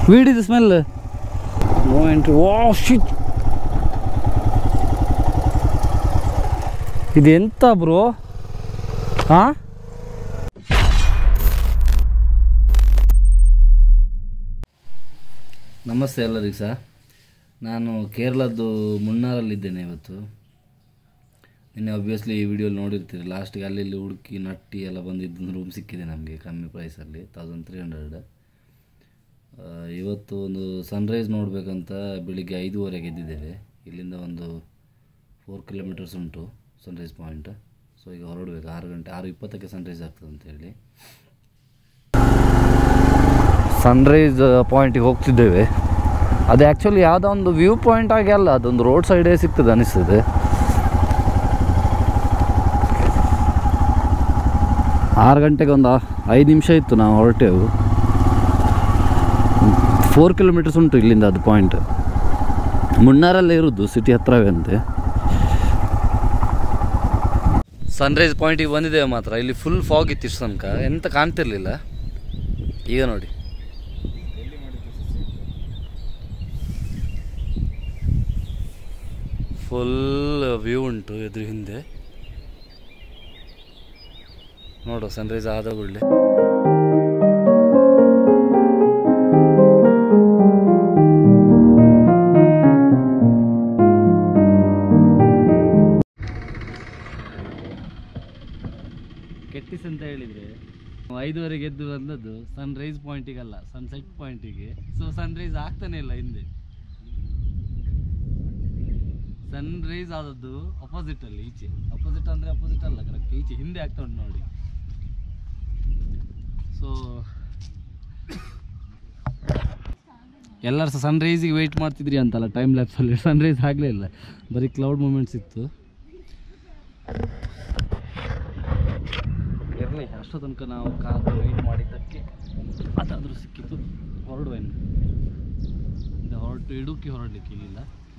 Weed ಇದು smell no entry oh shit ಇದು ಎಂತ ಬ್ರೋ ಹಾಂ ನಮಸ್ತೆ ಎಲ್ಲರಿಗೂ ಸಹ ನಾನು ಕೇರಳದ್ದು ಮುನ್ನಾರಲ್ಲಿದ್ದೇನೆ ಇವತ್ತು ನಿನ್ನೆ ಒಬ್ವಿಯಸ್ಲಿ ಈ ವಿಡಿಯೋಲಿ ನೋಡಿರ್ತೀರಿ ಲಾಸ್ಟಿಗೆ ಅಲ್ಲಿ ಇಲ್ಲಿ ಹುಡುಕಿ ನಟ್ಟಿ ಎಲ್ಲ ಬಂದಿದ್ದು ರೂಮ್ ಸಿಕ್ಕಿದೆ ನಮಗೆ ಕಮ್ಮಿ ಪ್ರೈಸಲ್ಲಿ ತೌಸಂಡ್ ತ್ರೀ ಹಂಡ್ರೆಡ್ ಇವತ್ತು ಒಂದು ಸನ್ರೈಸ್ ನೋಡಬೇಕಂತ ಬೆಳಿಗ್ಗೆ ಐದೂವರೆಗೆ ಎದ್ದಿದ್ದೇವೆ ಇಲ್ಲಿಂದ ಒಂದು ಫೋರ್ ಕಿಲೋಮೀಟರ್ಸ್ ಉಂಟು ಸನ್ರೈಸ್ ಪಾಯಿಂಟ್ ಸೊ ಈಗ ಹೊರಡಬೇಕು ಆರು ಗಂಟೆ ಆರು ಇಪ್ಪತ್ತಕ್ಕೆ ಸನ್ರೈಸ್ ಆಗ್ತದೆ ಅಂತೇಳಿ ಸನ್ರೈಸ್ ಪಾಯಿಂಟಿಗೆ ಹೋಗ್ತಿದ್ದೇವೆ ಅದು ಆ್ಯಕ್ಚುಲಿ ಯಾವುದೋ ಒಂದು ವ್ಯೂ ಪಾಯಿಂಟ್ ಆಗಿ ಅಲ್ಲ ಅದೊಂದು ರೋಡ್ ಸೈಡೇ ಸಿಗ್ತದೆ ಅನಿಸ್ತದೆ ಆರು ಗಂಟೆಗೆ ಒಂದು ಐದು ನಿಮಿಷ ಇತ್ತು ನಾವು ಹೊರಟೆವು ಫೋರ್ ಕಿಲೋಮೀಟರ್ಸ್ ಉಂಟು ಇಲ್ಲಿಂದ ಅದು ಪಾಯಿಂಟ್ ಮುನ್ನಾರಲ್ಲೇ ಇರೋದು ಸಿಟಿ ಹತ್ರವೇ ಅಂತೆ ಸನ್ರೈಸ್ ಪಾಯಿಂಟಿಗೆ ಬಂದಿದ್ದೇವೆ ಮಾತ್ರ ಇಲ್ಲಿ ಫುಲ್ ಫಾಗ್ ಇತ್ತು ಇಷ್ಟು ತನಕ ಎಂತ ಕಾಣ್ತಿರ್ಲಿಲ್ಲ ಈಗ ನೋಡಿ ಫುಲ್ ವ್ಯೂ ಉಂಟು ಎದುರು ಹಿಂದೆ ನೋಡು ಸನ್ರೈಸ್ ಆದ ಕೂಡಲೇ ಕೆಟ್ಟಿಸ್ ಅಂತ ಹೇಳಿದರೆ ಐದುವರೆಗೆ ಎದ್ದು ಬಂದದ್ದು ಸನ್ರೈಸ್ ಪಾಯಿಂಟಿಗಲ್ಲ ಸನ್ಸೆಟ್ ಪಾಯಿಂಟಿಗೆ ಸೊ ಸನ್ರೈಸ್ ಆಗ್ತಾನೆ ಇಲ್ಲ ಹಿಂದೆ ಸನ್ರೈಸ್ ಆದದ್ದು ಅಪೋಸಿಟ್ ಅಲ್ಲಿ ಈಚೆ ಅಪೋಸಿಟ್ ಅಂದ್ರೆ ಅಪೋಸಿಟ್ ಅಲ್ಲ ಕರೆಕ್ಟ್ ಈಚೆ ಹಿಂದೆ ಆಗ್ತಾ ಉಂಟು ನೋಡಿ ಸೊ ಎಲ್ಲರೂ ಸಹ ಸನ್ರೈಸಿಗೆ ವೆಯ್ಟ್ ಮಾಡ್ತಿದ್ರಿ ಅಂತಲ್ಲ ಟೈಮ್ ಲ್ಯಾಪ್ಸಲ್ಲಿ ಸನ್ರೈಸ್ ಆಗಲೇ ಇಲ್ಲ ಬರೀ ಕ್ಲೌಡ್ ಮೂಮೆಂಟ್ಸ್ ಇತ್ತು ಇರಲಿ ಅಷ್ಟೋ ತನಕ ನಾವು ಕಾದು ವೆಯ್ಟ್ ಮಾಡಿದ್ದಕ್ಕೆ ಅದಾದರೂ ಸಿಕ್ಕಿತ್ತು ಹೊರಡುವೇನು ಇದು ಹೊರಟು ಇಡುಕಿ ಹೊರಡ್ಲಿಕ್ಕೆ ಇಲ್ಲಿಲ್ಲ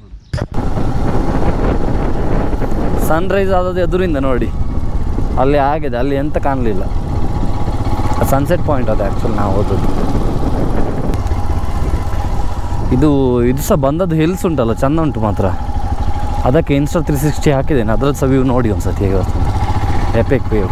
ಸನ್ರೈಸ್ ಆದದ್ದು ಎದುರಿಂದ ನೋಡಿ ಅಲ್ಲಿ ಆಗಿದೆ ಅಲ್ಲಿ ಎಂತ ಕಾಣಲಿಲ್ಲ ಸನ್ಸೆಟ್ ಪಾಯಿಂಟ್ ಅದು ಆ್ಯಕ್ಚುಲಿ ನಾವು ಹೋದದ್ದು ಇದು ಇದು ಸಹ ಬಂದದ್ದು ಹಿಲ್ಸ್ ಉಂಟಲ್ಲ ಚೆಂದ ಉಂಟು ಮಾತ್ರ ಅದಕ್ಕೆ ಇನ್ಸ್ಟಾ ತ್ರೀ ಸಿಕ್ಸ್ಟಿ ಹಾಕಿದ್ದೇನೆ ಅದ್ರದ್ದು ಸಹ ವ್ಯೂ ನೋಡಿ ಒಂದು ಸತಿ ಹೇಗೆ ಬರ್ತದೆ ಎಪಿಕ್ ವ್ಯೂ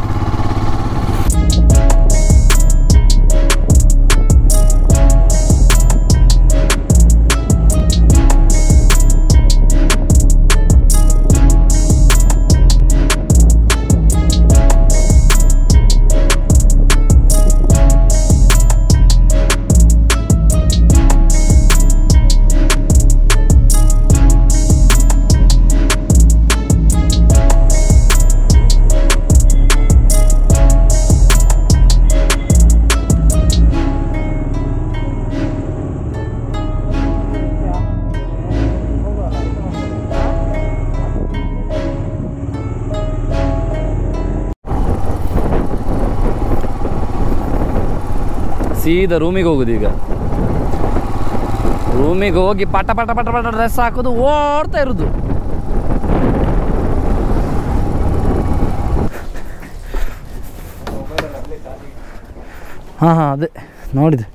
ಸೀದಾ ರೂಮಿಗೆ ಹೋಗುದು ಈಗ ರೂಮಿಗೆ ಹೋಗಿ ಪಟ ಪಟ ಪಟ ಪಟ ಡ್ರೆಸ್ ಹಾಕೋದು ಓಡ್ತಾ ಇರೋದು ಹಾಂ ಹಾಂ ಅದೇ ನೋಡಿದೆ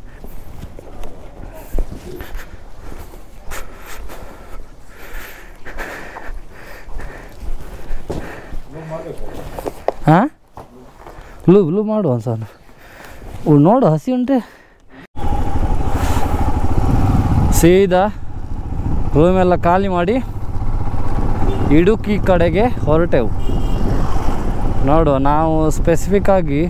ಹಾಂ ಬ್ಲೂ ಬ್ಲೂ ಮಾಡುವ ಸರ್ ನೋಡು ಹಸಿ ಉಂಟೆ ಸೀದಾ ರೂಮೆಲ್ಲ ಖಾಲಿ ಮಾಡಿ ಇಡುಕಿ ಕಡೆಗೆ ಹೊರಟೆವು ನೋಡು ನಾವು ಸ್ಪೆಸಿಫಿಕ್ ಆಗಿ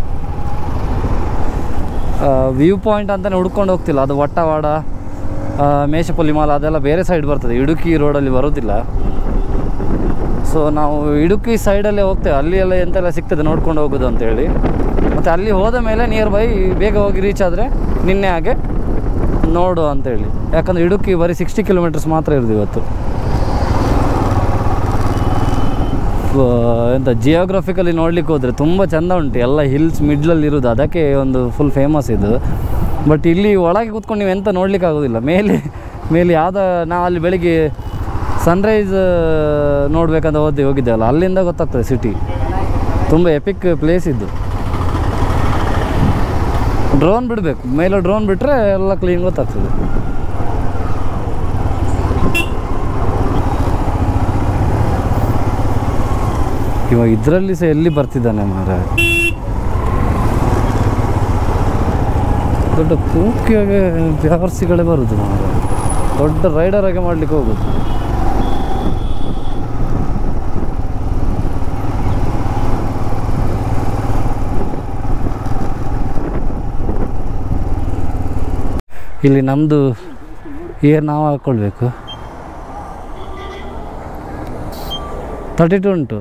ವ್ಯೂ ಪಾಯಿಂಟ್ ಅಂತಲೇ ಹುಡ್ಕೊಂಡು ಹೋಗ್ತಿಲ್ಲ ಅದು ವಟ್ಟವಾಡ ಆ, ಮೇಷಪಲ್ಲಿ ಮಾಲ ಅದೆಲ್ಲ ಬೇರೆ ಸೈಡ್ ಬರ್ತದೆ ಇಡುಕಿ ರೋಡಲ್ಲಿ ಬರೋದಿಲ್ಲ ಸೊ ನಾವು ಇಡುಕಿ ಸೈಡಲ್ಲೇ ಹೋಗ್ತೇವೆ ಅಲ್ಲಿ ಎಲ್ಲ ಎಂತೆಲ್ಲ ಸಿಗ್ತದೆ ನೋಡ್ಕೊಂಡು ಹೋಗೋದು ಅಂತೇಳಿ ಮತ್ತು ಅಲ್ಲಿ ಹೋದ ಮೇಲೆ ನಿಯರ್ ಬೈ ಬೇಗ ಹೋಗಿ ರೀಚ್ ಆದರೆ ನಿನ್ನೆ ಹಾಗೆ ನೋಡು ಅಂತೇಳಿ ಯಾಕಂದರೆ ಇಡುಕಿ ಬರೀ ಸಿಕ್ಸ್ಟಿ ಕಿಲೋಮೀಟರ್ಸ್ ಮಾತ್ರ ಇರೋದು ಇವತ್ತು ಆ, ಎಂತ ಜಿಯೋಗ್ರಫಿಕಲಿ ನೋಡ್ಲಿಕ್ಕೆ ಹೋದರೆ ತುಂಬ ಚೆಂದ ಉಂಟು ಎಲ್ಲ ಹಿಲ್ಸ್ ಮಿಡ್ಲಲ್ಲಿ ಇರೋದು ಅದಕ್ಕೆ ಒಂದು ಫುಲ್ ಫೇಮಸ್ ಇದು ಬಟ್ ಇಲ್ಲಿ ಒಳಗೆ ಕೂತ್ಕೊಂಡು ನೀವು ಎಂತ ನೋಡ್ಲಿಕ್ಕೆ ಆಗೋದಿಲ್ಲ ಮೇಲೆ ಮೇಲೆ ಯಾವ್ದು ನಾವು ಅಲ್ಲಿ ಬೆಳಿಗ್ಗೆ ಸನ್ರೈಸ್ ನೋಡ್ಬೇಕಂತ ಹೋದಿ ಹೋಗಿದ್ದೇವಲ್ಲ ಅಲ್ಲಿಂದ ಗೊತ್ತಾಗ್ತದೆ ಸಿಟಿ ತುಂಬ ಎಪಿಕ್ ಪ್ಲೇಸ್ ಇದ್ದು ಡ್ರೋನ್ ಬಿಡಬೇಕು ಮೇಲೆ ಡ್ರೋನ್ ಬಿಟ್ಟರೆ ಎಲ್ಲ ಕ್ಲೀನ್ ಗೊತ್ತಾಗ್ತದೆ ಇವಾಗ ಇದರಲ್ಲಿ ಸಹ ಎಲ್ಲಿ ಬರ್ತಿದ್ದಾನೆ ಮಾರ ದೊಡ್ಡ ಪೂಕಿಯಾಗೆ ವ್ಯವಸ್ಥೆಗಳೇ ಬರುದು ಮಾರ ದೊಡ್ಡ ರೈಡರ್ ಆಗಿ ಮಾಡ್ಲಿಕ್ಕೆ ಹೋಗುದು ಇಲ್ಲಿ ನಮ್ಮದು ಏರ್ ನಾವು ಹಾಕ್ಕೊಳ್ಬೇಕು ತರ್ಟಿ ಟು ಉಂಟು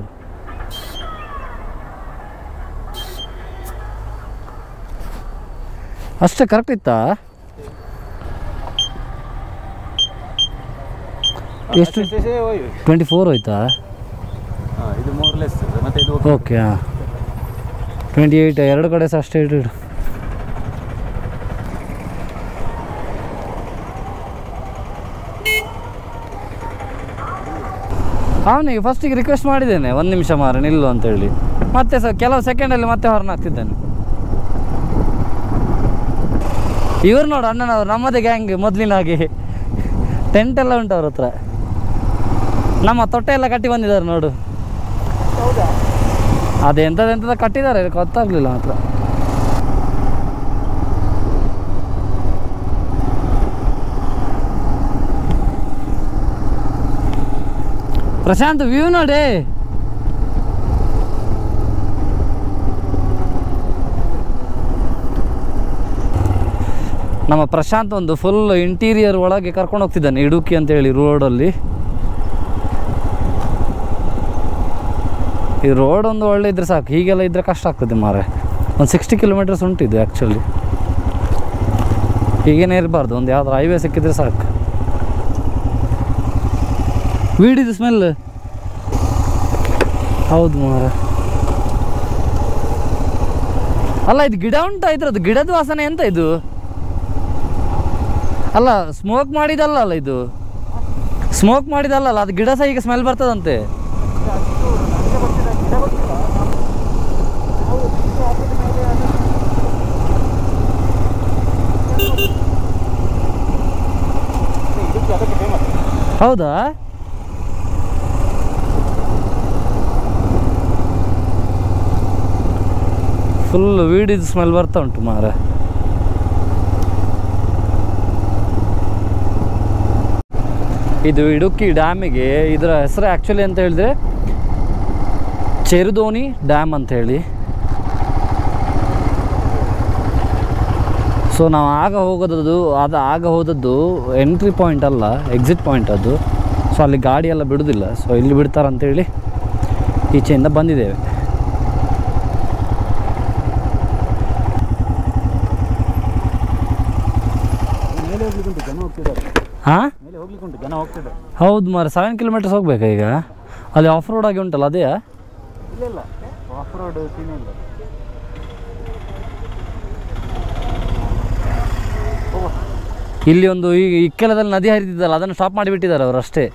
ಅಷ್ಟೇ ಕರೆಕ್ಟ್ ಇತ್ತಾ ಎಷ್ಟು ಟ್ವೆಂಟಿ ಫೋರ್ ಹೋಯ್ತಾ ಇದು ಮೋರ್ ಲೆಸ್ ಮತ್ತೆ ಇದು ಓಕೆ ಹಾಂ ಟ್ವೆಂಟಿ ಏಯ್ಟ್ ಎರಡು ಕಡೆ ಸಹ ಅಷ್ಟೇ ಇಡು ಇಡು. ಅವನಿಗೆ ಫಸ್ಟಿಗೆ ರಿಕ್ವೆಸ್ಟ್ ಮಾಡಿದ್ದೇನೆ ಒಂದು ನಿಮಿಷ ಮಾರ ನಿಲ್ಲು ಅಂತೇಳಿ ಮತ್ತೆ ಸಹ ಕೆಲವು ಸೆಕೆಂಡಲ್ಲಿ ಮತ್ತೆ ಹೊರನ ಹಾಕ್ತಿದ್ದಾನೆ ಇವ್ರು ನೋಡು ಅಣ್ಣನವ್ರು ನಮ್ಮದೇ ಗ್ಯಾಂಗ್ ಮೊದಲಿನ ಹಾಗೆ ಟೆಂಟ್ ಎಲ್ಲ ಉಂಟು ಅವ್ರ ಹತ್ರ ನಮ್ಮ ತೊಟ್ಟೆ ಎಲ್ಲ ಕಟ್ಟಿ ಬಂದಿದ್ದಾರೆ ನೋಡು ಅದೆಂಥದ್ದು ಎಂಥದ್ದು ಕಟ್ಟಿದ್ದಾರೆ ಗೊತ್ತಾಗ್ಲಿಲ್ಲ ಮಾತ್ರ ಪ್ರಶಾಂತ್ ವ್ಯೂ ನೋಡಿ ನಮ್ಮ ಪ್ರಶಾಂತ್ ಒಂದು ಫುಲ್ ಇಂಟೀರಿಯರ್ ಒಳಗೆ ಕರ್ಕೊಂಡು ಹೋಗ್ತಿದ್ದಾನೆ ಇಡುಕಿ ಅಂತೇಳಿ ರೋಡಲ್ಲಿ ಈ ರೋಡ್ ಒಂದು ಒಳ್ಳೆ ಇದ್ರೆ ಸಾಕು ಹೀಗೆಲ್ಲ ಇದ್ರೆ ಕಷ್ಟ ಆಗ್ತದೆ ಮಾರೆ ಒಂದು ಸಿಕ್ಸ್ಟಿ ಕಿಲೋಮೀಟರ್ಸ್ ಉಂಟಿದೆ ಆ್ಯಕ್ಚುಲಿ ಹೀಗೇನೇ ಇರಬಾರ್ದು ಒಂದು ಯಾವ್ದಾರು ಹೈವೇ ಸಿಕ್ಕಿದ್ರೆ ಸಾಕು ವೀಡಿದು ಸ್ಮೆಲ್ ಹೌದು ಮಾರ ಅಲ್ಲ ಇದು ಗಿಡ ಉಂಟಾ ಇದ್ರದ್ದು ಗಿಡದ ವಾಸನೆ ಎಂತ ಇದು ಅಲ್ಲ ಸ್ಮೋಕ್ ಮಾಡಿದಲ್ಲ ಅಲ್ಲ ಇದು ಸ್ಮೋಕ್ ಮಾಡಿದಲ್ಲ ಅದು ಗಿಡ ಸಹ ಈಗ ಸ್ಮೆಲ್ ಬರ್ತದಂತೆ ಅದಕ್ಕೆ ಫೇಮಸ್ ಹೌದಾ ಫುಲ್ ವೀಡಿದ ಸ್ಮೆಲ್ ಬರ್ತಾ ಉಂಟು ಮಾರ ಇದು ಇಡುಕ್ಕಿ ಡ್ಯಾಮಿಗೆ ಇದರ ಹೆಸರು ಆ್ಯಕ್ಚುಲಿ ಅಂತ ಹೇಳಿದ್ರೆ ಚೆರುದೋಣಿ ಡ್ಯಾಮ್ ಅಂತ ಹೇಳಿ ಸೊ ನಾವು ಆಗ ಹೋಗೋದದು ಅದು ಆಗ ಹೋದದ್ದು ಎಂಟ್ರಿ ಪಾಯಿಂಟ್ ಅಲ್ಲ ಎಕ್ಸಿಟ್ ಪಾಯಿಂಟ್ ಅದು ಸೊ ಅಲ್ಲಿ ಗಾಡಿ ಎಲ್ಲ ಬಿಡೋದಿಲ್ಲ ಸೊ ಇಲ್ಲಿ ಬಿಡ್ತಾರಂತೇಳಿ ಈಚೆಯಿಂದ ಬಂದಿದ್ದೇವೆ ಮೇಲೆ ಹೋಗ್ಲಿಕ್ಕೆ ಉಂಟು ಜನ ಹೋಗ್ತಿದ್ದಾರೆ ಹಾಂ ಮೇಲೆ ಹೋಗ್ಲಿಕ್ಕೆ ಉಂಟು ಜನ ಹೋಗ್ತಿದ್ದಾರೆ ಹೌದು ಮಾರೆ ಸೆವೆನ್ ಕಿಲೋಮೀಟರ್ಸ್ ಹೋಗ್ಬೇಕಾ ಈಗ ಅಲ್ಲಿ ಆಫ್ ರೋಡ್ ಆಗಿ ಉಂಟಲ್ಲ ಅದೇ ಇಲ್ಲ ಇಲ್ಲ ಆಫ್ ರೋಡ್ ಸೀನ್ ಇಲ್ಲ ಹೋಗುವ ಇಲ್ಲಿ ಒಂದು ಈ ಇಕ್ಕೆಲದಲ್ಲಿ ನದಿ ಹರಿದಿದ್ದಲ್ಲ ಅದನ್ನು ಸ್ಟಾಪ್ ಮಾಡಿಬಿಟ್ಟಿದ್ದಾರೆ ಅವರು ಅಷ್ಟೇ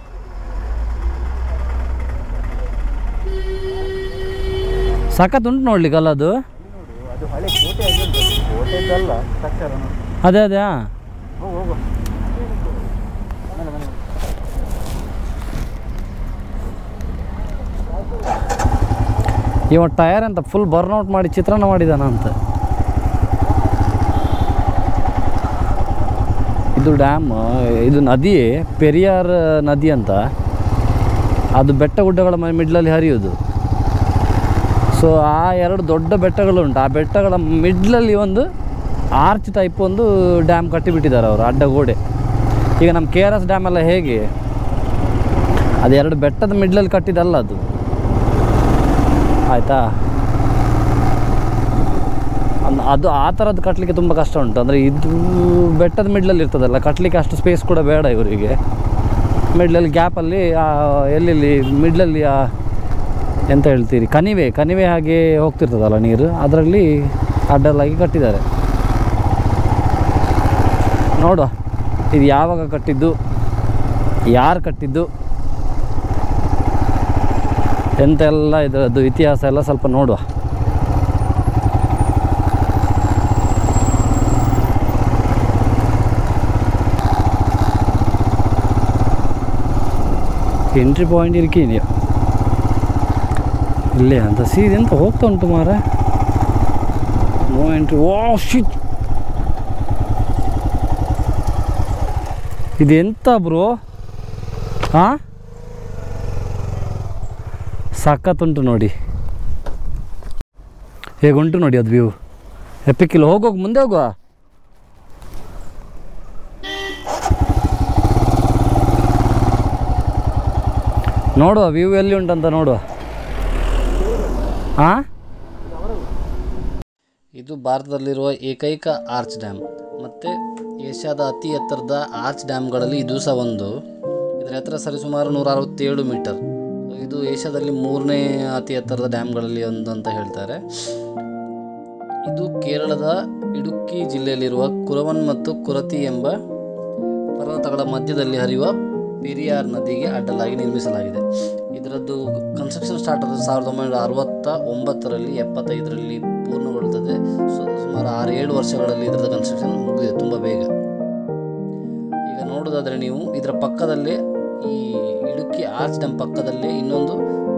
ಸಖತ್ ಉಂಟು ನೋಡ್ಲಿಕ್ಕಲ್ಲ ಅದು ನೋಡು ಅದು ಹಳೆ ಕೋಟೆ ಆಗಿ ಉಂಟು ಕೋಟೆದ್ದಲ್ಲ ಸ್ಟ್ರಕ್ಚರ್ ಅದೇ ಅದೇ ಹಾಂ ಹೋಗು ಹೋಗು ಮೇಲೆ ಮೇಲೆ ಇವ ಟಯರ್ ಅಂತ ಫುಲ್ ಬರ್ನ್ಔಟ್ ಮಾಡಿ ಚಿತ್ರಾನ್ನ ಮಾಡಿದಾನ ಅಂತ ಇದು ಡ್ಯಾಮ್ ಇದು ನದಿ ಪೆರಿಯಾರ್ ನದಿ ಅಂತ ಅದು ಬೆಟ್ಟ ಗುಡ್ಡಗಳ ಮಿಡ್ಲಲ್ಲಿ ಹರಿಯೋದು ಸೊ ಆ ಎರಡು ದೊಡ್ಡ ಬೆಟ್ಟಗಳುಂಟು ಆ ಬೆಟ್ಟಗಳ ಮಿಡ್ಲಲ್ಲಿ ಒಂದು ಆರ್ಚ್ ಟೈಪ್ ಒಂದು ಡ್ಯಾಮ್ ಕಟ್ಟಿಬಿಟ್ಟಿದ್ದಾರೆ ಅವರು ಅಡ್ಡಗೋಡೆ ಈಗ ನಮ್ಮ ಕೆ ಆರ್ ಎಸ್ ಡ್ಯಾಮ್ ಎಲ್ಲ ಹೇಗೆ ಅದು ಎರಡು ಬೆಟ್ಟದ ಮಿಡ್ಲಲ್ಲಿ ಕಟ್ಟಿದಲ್ಲ ಅದು ಆಯಿತಾ ಅನ್- ಅದು ಆ ಥರದ್ದು ಕಟ್ಟಲಿಕ್ಕೆ ತುಂಬ ಕಷ್ಟ ಉಂಟು ಅಂದರೆ ಇದು ಬೆಟ್ಟದ ಮಿಡ್ಲಲ್ಲಿ ಇರ್ತದಲ್ಲ ಕಟ್ಟಲಿಕ್ಕೆ ಅಷ್ಟು ಸ್ಪೇಸ್ ಕೂಡ ಬೇಡ ಇವರಿಗೆ ಮಿಡ್ಲಲ್ಲಿ ಗ್ಯಾಪಲ್ಲಿ ಎಲ್ಲೆಲ್ಲಿ ಮಿಡ್ಲಲ್ಲಿ ಆ ಎಂತ ಹೇಳ್ತೀರಿ ಕಣಿವೆ ಕಣಿವೆ ಹಾಗೆ ಹೋಗ್ತಿರ್ತದಲ್ಲ ನೀರು ಅದರಲ್ಲಿ ಅಡ್ಡಲಾಗಿ ಕಟ್ಟಿದ್ದಾರೆ ನೋಡುವ ಇದು ಯಾವಾಗ ಕಟ್ಟಿದ್ದು ಯಾರು ಕಟ್ಟಿದ್ದು ಎಂತೆಲ್ಲ ಇದರದ್ದು ಇತಿಹಾಸ ಎಲ್ಲ ಸ್ವಲ್ಪ ನೋಡುವ ಎಂಟ್ರಿ ಪಾಯಿಂಟ್ ಇರ್ಕೀನಿ ಇಲ್ಲೇ ಅಂತ ಸೀದೆ ಅಂತ ಹೋಗ್ತಾ ಉಂಟು ಮಾರ ನೋ ಎಂಟ್ರಿ ಓ ಶಿಟ್ ಇದು ಎಂತ ಬ್ರೋ ಹಾಂ ಸಖತ್ತುಂಟು ನೋಡಿ ಹೇಗುಂಟು ನೋಡಿ ಅದು ವ್ಯೂ ಎಪ್ಪಿಕ್ಕಿಲ್ಲ ಹೋಗೋಗಿ ಮುಂದೆ ಹೋಗುವ ನೋಡುವ ವ್ಯೂ ಎಲ್ಲಿ ಉಂಟಂತ ನೋಡುವ ಹಾಂ ಇದು ಭಾರತದಲ್ಲಿರುವ ಏಕೈಕ ಆರ್ಚ್ ಡ್ಯಾಮ್ ಮತ್ತು ಏಷ್ಯಾದ ಅತಿ ಎತ್ತರದ ಆರ್ಚ್ ಡ್ಯಾಮ್ಗಳಲ್ಲಿ ಇದು ಸಹ ಒಂದು ಇದರ ಎತ್ತರ ಸರಿಸುಮಾರು ನೂರ ಅರವತ್ತೇಳು ಮೀಟರ್ ಇದು ಏಷ್ಯಾದಲ್ಲಿ ಮೂರನೇ ಅತಿ ಎತ್ತರದ ಡ್ಯಾಮ್ಗಳಲ್ಲಿ ಒಂದು ಅಂತ ಹೇಳ್ತಾರೆ ಇದು ಕೇರಳದ ಇಡುಕ್ಕಿ ಜಿಲ್ಲೆಯಲ್ಲಿರುವ ಕುರವನ್ ಮತ್ತು ಕುರತಿ ಎಂಬ ಪರ್ವತಗಳ ಮಧ್ಯದಲ್ಲಿ ಹರಿಯುವ ಪೆರಿಯಾರ್ ನದಿಗೆ ಅಡ್ಡಲಾಗಿ ನಿರ್ಮಿಸಲಾಗಿದೆ ಇದರದ್ದು ಕನ್ಸ್ಟ್ರಕ್ಷನ್ ಸ್ಟಾರ್ಟ್ ಆದ ಸಾವಿರದ ಒಂಬೈನೂರ ಅರವತ್ತ ಒಂಬತ್ತರಲ್ಲಿ ಎಪ್ಪತ್ತೈದರಲ್ಲಿ ಪೂರ್ಣಗೊಳ್ಳುತ್ತದೆ ಸೊ ಸುಮಾರು ಆರು ಏಳು ವರ್ಷಗಳಲ್ಲಿ ಇದರದ್ದು ಕನ್ಸ್ಟ್ರಕ್ಷನ್ ಮುಗಿದಿದೆ ತುಂಬ ಬೇಗ ಈಗ ನೋಡೋದಾದರೆ ನೀವು ಇದರ ಪಕ್ಕದಲ್ಲೇ ಈ ಇಡುಕ್ಕಿ ಆರ್ಚ್ ಡ್ಯಾಮ್ ಪಕ್ಕದಲ್ಲೇ ಇನ್ನೊಂದು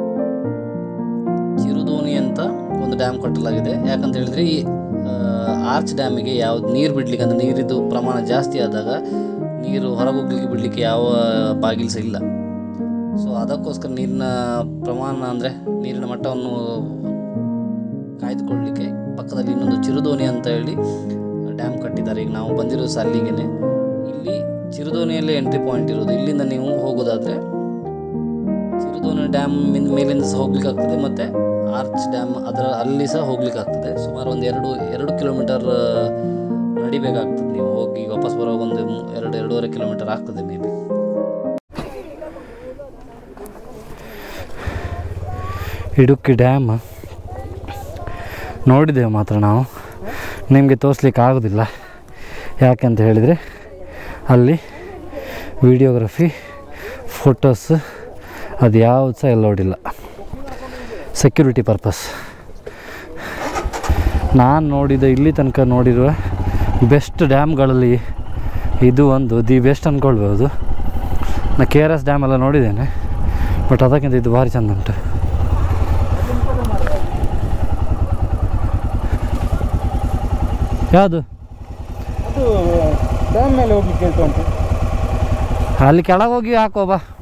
ಚಿರುದೋಣಿ ಅಂತ ಒಂದು ಡ್ಯಾಮ್ ಕಟ್ಟಲಾಗಿದೆ ಯಾಕಂತ ಹೇಳಿದ್ರೆ ಈ ಆರ್ಚ್ ಡ್ಯಾಮಿಗೆ ಯಾವ್ದು ನೀರು ಬಿಡ್ಲಿಕ್ಕೆ ಅಂದರೆ ನೀರಿದ್ದು ಪ್ರಮಾಣ ಜಾಸ್ತಿ ಆದಾಗ ನೀರು ಹೊರಗೋಗ್ಲಿಕ್ಕೆ ಬಿಡಲಿಕ್ಕೆ ಯಾವ ಬಾಗಿಲು ಸಹ ಇಲ್ಲ ಸೊ ಅದಕ್ಕೋಸ್ಕರ ನೀರಿನ ಪ್ರಮಾಣ ಅಂದರೆ ನೀರಿನ ಮಟ್ಟವನ್ನು ಕಾಯ್ದುಕೊಳ್ಳಲಿಕ್ಕೆ ಪಕ್ಕದಲ್ಲಿ ಇನ್ನೊಂದು ಚಿರುದೋಣಿ ಅಂತ ಹೇಳಿ ಡ್ಯಾಮ್ ಕಟ್ಟಿದ್ದಾರೆ ಈಗ ನಾವು ಬಂದಿರೋ ಸಹ ಅಲ್ಲಿಗೆ ಇಲ್ಲಿ ಚಿರುದೋಣಿಯಲ್ಲೇ ಎಂಟ್ರಿ ಪಾಯಿಂಟ್ ಇರೋದು ಇಲ್ಲಿಂದ ನೀವು ಹೋಗೋದಾದರೆ ಚಿರುದೋಣಿ ಡ್ಯಾಮ್ ಮೇಲಿಂದ ಸಹ ಹೋಗ್ಲಿಕ್ಕೆ ಆಗ್ತದೆ ಮತ್ತು ಆರ್ಚ್ ಡ್ಯಾಮ್ ಅದರ ಅಲ್ಲಿ ಸಹ ಹೋಗ್ಲಿಕ್ಕೆ ಆಗ್ತದೆ ಸುಮಾರು ಒಂದು ಎರಡು ಎರಡು ಕಿಲೋಮೀಟರ್ ನಡಿಬೇಕಾಗ್ತದೆ ನೀವು ಹೋಗಿ ವಾಪಸ್ ಬರುವಾಗ ಒಂದು ಮೂ- ಎರಡು ಎರಡೂವರೆ ಕಿಲೋಮೀಟರ್ ಆಗ್ತದೆ ಮೇ ಬಿ ಇಡುಕ್ಕಿ ಡ್ಯಾಮ್ ನೋಡಿದ್ದೇವೆ ಮಾತ್ರ ನಾವು ನಿಮಗೆ ತೋರಿಸ್ಲಿಕ್ಕೆ ಆಗೋದಿಲ್ಲ ಯಾಕೆಂತ ಹೇಳಿದರೆ ಅಲ್ಲಿ ವಿಡಿಯೋಗ್ರಫಿ ಫೋಟೋಸ್ ಅದು ಯಾವುದು ಸಹ ಎಲ್ಲೋಡಿಲ್ಲ ಸೆಕ್ಯೂರಿಟಿ ಪರ್ಪಸ್ ನಾನು ನೋಡಿದ ಇಲ್ಲಿ ತನಕ ನೋಡಿರುವ ಬೆಸ್ಟ್ ಡ್ಯಾಮ್ಗಳಲ್ಲಿ ಇದು ಒಂದು ದಿ ಬೆಸ್ಟ್ ಅಂದ್ಕೊಳ್ಬೋದು ನಾ ಕೆ ಆರ್ ಎಸ್ ಡ್ಯಾಮ್ ಎಲ್ಲ ನೋಡಿದ್ದೇನೆ ಬಟ್ ಅದಕ್ಕಿಂತ ಇದು ಭಾರಿ ಚಂದ ಉಂಟು ಯಾವುದು ಅದು ಡ್ಯಾಮ್ ಮೇಲೆ ಹೋಗ್ಲಿಕ್ಕೆ ಹೇಳ್ತಾ ಉಂಟು ಅಲ್ಲಿ ಕೆಳಗೆ ಹೋಗಿ ಹಾಕೋ ಬಾ